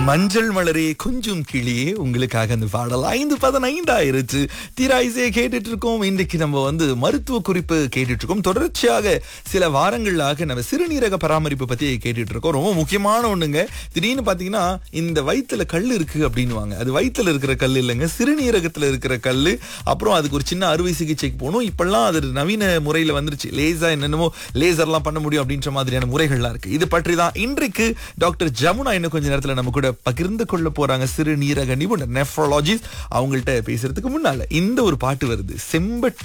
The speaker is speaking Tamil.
மஞ்சள் மலரே கொஞ்சம் கிளியே உங்களுக்காக அந்த பாடல் ஐந்து பதினைந்து ஆயிருச்சு தீராயிசே கேட்டுட்டு இருக்கோம் இன்றைக்கு நம்ம வந்து மருத்துவ குறிப்பு கேட்டுட்டு இருக்கோம் தொடர்ச்சியாக சில வாரங்களாக நம்ம சிறுநீரக பராமரிப்பு பத்தி கேட்டுட்டு இருக்கோம் ரொம்ப முக்கியமான ஒண்ணுங்க திடீர்னு பாத்தீங்கன்னா இந்த வயித்துல கல் இருக்கு அப்படின்னுவாங்க அது வயித்துல இருக்கிற கல் இல்லைங்க சிறுநீரகத்துல இருக்கிற கல் அப்புறம் அதுக்கு ஒரு சின்ன அறுவை சிகிச்சைக்கு போகணும் இப்பெல்லாம் அது நவீன முறையில வந்துருச்சு லேசா என்னென்னமோ லேசர்லாம் பண்ண முடியும் அப்படின்ற மாதிரியான முறைகள்லாம் இருக்கு இது பற்றி தான் இன்றைக்கு டாக்டர் ஜமுனா இன்னும் கொஞ்ச நேரத்துல நம்ம கூட பகிர்ந்து கொள்ள போறாங்க சிறுநீரக நிபுணர் நெஃப்ரோலாஜிஸ்ட் அவங்கள்ட்ட பேசுறதுக்கு முன்னால இந்த ஒரு பாட்டு வருது செம்பட்